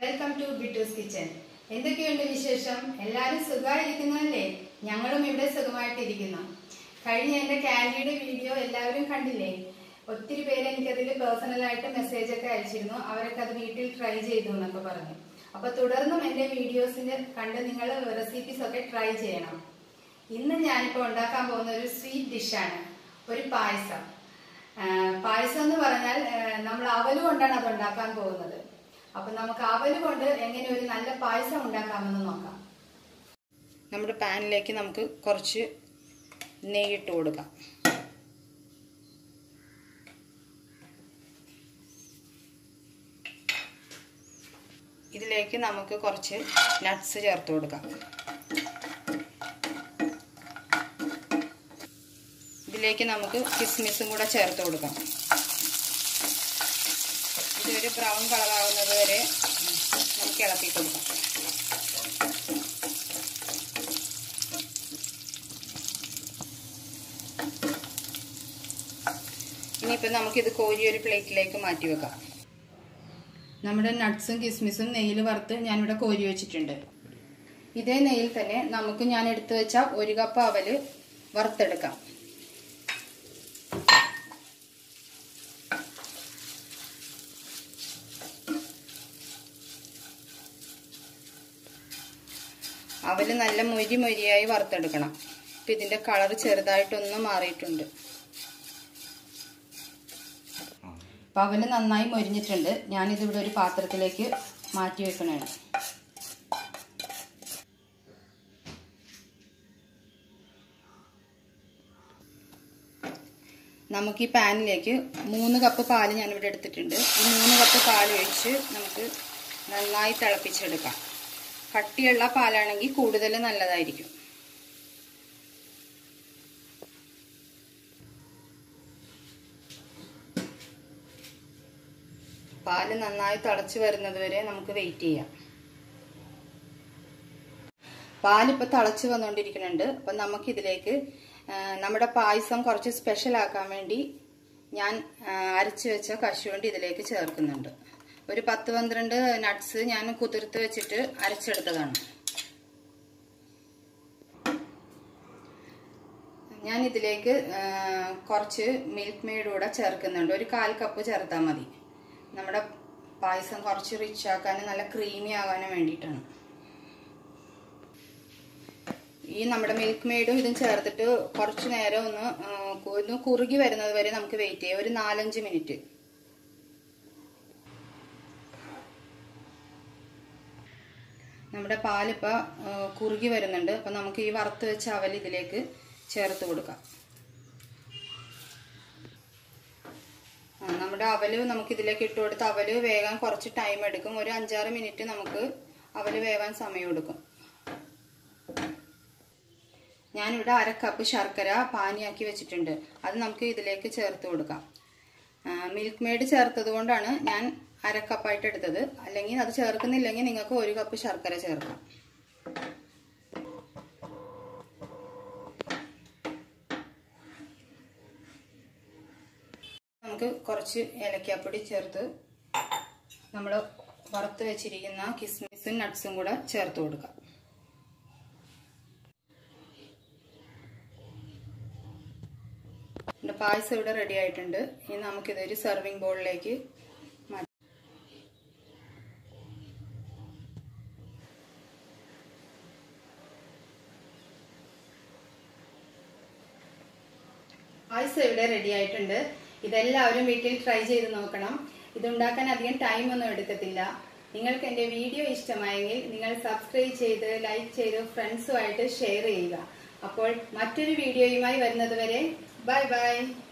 welcome to ബിറ്റൂസ് kitchen എന്തൊക്കെയുണ്ട് വിശേഷം എല്ലാവരും സുഖമായിരിക്കുന്നല്ലേ ഞങ്ങളും ഇവിടെ സുഖമായിട്ടിരിക്കുന്നു കഴിഞ്ഞ എന്റെ കാൻഡിയുടെ വീഡിയോ എല്ലാവരും കണ്ടില്ലേ ഒത്തിരി പേര് എനിക്കതിൽ പേഴ്സണലായിട്ട് മെസ്സേജ് ഒക്കെ അയച്ചിരുന്നു അവരൊക്കെ അത് വീട്ടിൽ ട്രൈ ചെയ്തു എന്നൊക്കെ പറഞ്ഞു അപ്പൊ തുടർന്നും എന്റെ വീഡിയോസിന് കണ്ട് നിങ്ങൾ റെസിപ്പീസ് ഒക്കെ ട്രൈ ചെയ്യണം ഇന്ന് ഞാനിപ്പോ ഉണ്ടാക്കാൻ പോകുന്ന ഒരു സ്വീറ്റ് ഡിഷാണ് ഒരു പായസം ആ, പായസം എന്ന് പറഞ്ഞാൽ ആ, നമ്മൾ അവല് കൊണ്ടാണ് അത് ഉണ്ടാക്കാൻ പോകുന്നത് അപ്പൊ നമുക്ക് അവല് കൊണ്ട് എങ്ങനെ ഒരു നല്ല പായസം ഉണ്ടാക്കാമെന്ന് നോക്കാം നമ്മുടെ പാനിലേക്ക് നമുക്ക് കുറച്ച് നെയ്യിട്ട് കൊടുക്കാം ഇതിലേക്ക് നമുക്ക് കുറച്ച് നട്ട്സ് ചേർത്ത് കൊടുക്കാം ഇതിലേക്ക് നമുക്ക് കിസ്മിസും കൂടെ ചേർത്ത് കൊടുക്കാം ഇതൊരു ബ്രൗൺ കളറാവുന്നത് വരെ നമുക്ക് ഇളക്കി കൊടുക്കാം ഇനിയിപ്പോൾ നമുക്കിത് കോരി ഒരു പ്ലേറ്റിലേക്ക് മാറ്റി വെക്കാം നമ്മുടെ നട്ട്സും കിസ്മിസും നെയ്യിൽ വറുത്ത് ഞാനിവിടെ കോരി വെച്ചിട്ടുണ്ട് ഇതേ നെയ്യിൽ തന്നെ നമുക്ക് ഞാൻ എടുത്തു വെച്ച ഒരു കപ്പ് അവല് വറുത്തെടുക്കാം അവല് നല്ല മൊരി മൊരിയായി വറുത്തെടുക്കണം ഇപ്പം ഇതിൻ്റെ കളർ ചെറുതായിട്ടൊന്ന് മാറിയിട്ടുണ്ട് അപ്പം അവല് നന്നായി മൊരിഞ്ഞിട്ടുണ്ട് ഞാനിതിവിടെ ഒരു പാത്രത്തിലേക്ക് മാറ്റി വെക്കണതാണ് നമുക്ക് ഈ പാനിലേക്ക് മൂന്ന് കപ്പ് പാല് ഞാനിവിടെ എടുത്തിട്ടുണ്ട് ഈ മൂന്ന് കപ്പ് പാൽ ഒഴിച്ച് നമുക്ക് നന്നായി തിളപ്പിച്ചെടുക്കാം കട്ടിയുള്ള പാലാണെങ്കിൽ കൂടുതൽ നല്ലതായിരിക്കും പാല് നന്നായി തിളച്ച് വരുന്നത് വരെ നമുക്ക് വെയിറ്റ് ചെയ്യാം പാലിപ്പോൾ തിളച്ച് വന്നുകൊണ്ടിരിക്കുന്നുണ്ട് അപ്പം നമുക്കിതിലേക്ക് നമ്മുടെ പായസം കുറച്ച് സ്പെഷ്യൽ ആക്കാൻ വേണ്ടി ഞാൻ അരച്ച് വെച്ച കശുവണ്ടി ഇതിലേക്ക് ചേർക്കുന്നുണ്ട് ഒരു പത്ത് പന്ത്രണ്ട് നട്ട്സ് ഞാൻ കുതിർത്ത് വെച്ചിട്ട് അരച്ചെടുത്തതാണ് ഞാൻ ഇതിലേക്ക് കുറച്ച് മിൽക്ക് മെയ്ഡ് കൂടെ ചേർക്കുന്നുണ്ട് ഒരു കാൽ കപ്പ് ചേർത്താൽ മതി നമ്മുടെ പായസം കുറച്ച് റിച്ച് ആക്കാനും നല്ല ക്രീമി ആകാനും വേണ്ടിയിട്ടാണ് ഈ നമ്മുടെ മിൽക്ക് മെയ്ഡും ഇതും ചേർത്തിട്ട് കുറച്ച് നേരം ഒന്ന് ഒന്ന് കുറുകി വരുന്നത് വരെ നമുക്ക് വെയിറ്റ് ചെയ്യാം ഒരു നാലഞ്ച് മിനിറ്റ് നമ്മുടെ പാലിപ്പോൾ കുറുകി വരുന്നുണ്ട് അപ്പം നമുക്ക് ഈ വറുത്ത് വെച്ച അവൽ ഇതിലേക്ക് ചേർത്ത് കൊടുക്കാം നമ്മുടെ അവല് നമുക്ക് ഇതിലേക്ക് ഇട്ട് കൊടുത്ത് അവല് വേകാൻ കുറച്ച് ടൈം എടുക്കും ഒരു അഞ്ചാറ് മിനിറ്റ് നമുക്ക് അവല് വേവാൻ സമയം എടുക്കും ഞാനിവിടെ അര കപ്പ് ശർക്കര പാനിയാക്കി വെച്ചിട്ടുണ്ട് അത് നമുക്ക് ഇതിലേക്ക് ചേർത്ത് കൊടുക്കാം മിൽക്ക് മെയ്ഡ് ചേർത്തത് കൊണ്ടാണ് ഞാൻ അര കപ്പായിട്ട് എടുത്തത് അല്ലെങ്കിൽ അത് ചേർക്കുന്നില്ലെങ്കിൽ നിങ്ങൾക്ക് ഒരു കപ്പ് ശർക്കര ചേർക്കാം നമുക്ക് കുറച്ച് ഏലക്കാപ്പൊടി ചേർത്ത് നമ്മൾ വറുത്ത് വെച്ചിരിക്കുന്ന കിസ്മിസും നട്ട്സും കൂടെ ചേർത്ത് കൊടുക്കാം എൻ്റെ പായസം ഇവിടെ റെഡി ആയിട്ടുണ്ട് ഇനി നമുക്കിതൊരു സെർവിങ് ബോളിലേക്ക് മാറ്റാം പായസം ഇവിടെ റെഡി ആയിട്ടുണ്ട് ഇതെല്ലാവരും വീട്ടിൽ ട്രൈ ചെയ്ത് നോക്കണം ഇതുണ്ടാക്കാൻ അധികം ടൈം ഒന്നും എടുക്കത്തില്ല നിങ്ങൾക്ക് എൻ്റെ വീഡിയോ ഇഷ്ടമായെങ്കിൽ നിങ്ങൾ സബ്സ്ക്രൈബ് ചെയ്ത് ലൈക്ക് ചെയ്ത് ഫ്രണ്ട്സുമായിട്ട് ഷെയർ ചെയ്യുക അപ്പോൾ മറ്റൊരു വീഡിയോയുമായി വരുന്നത് വരെ ബൈ ബൈ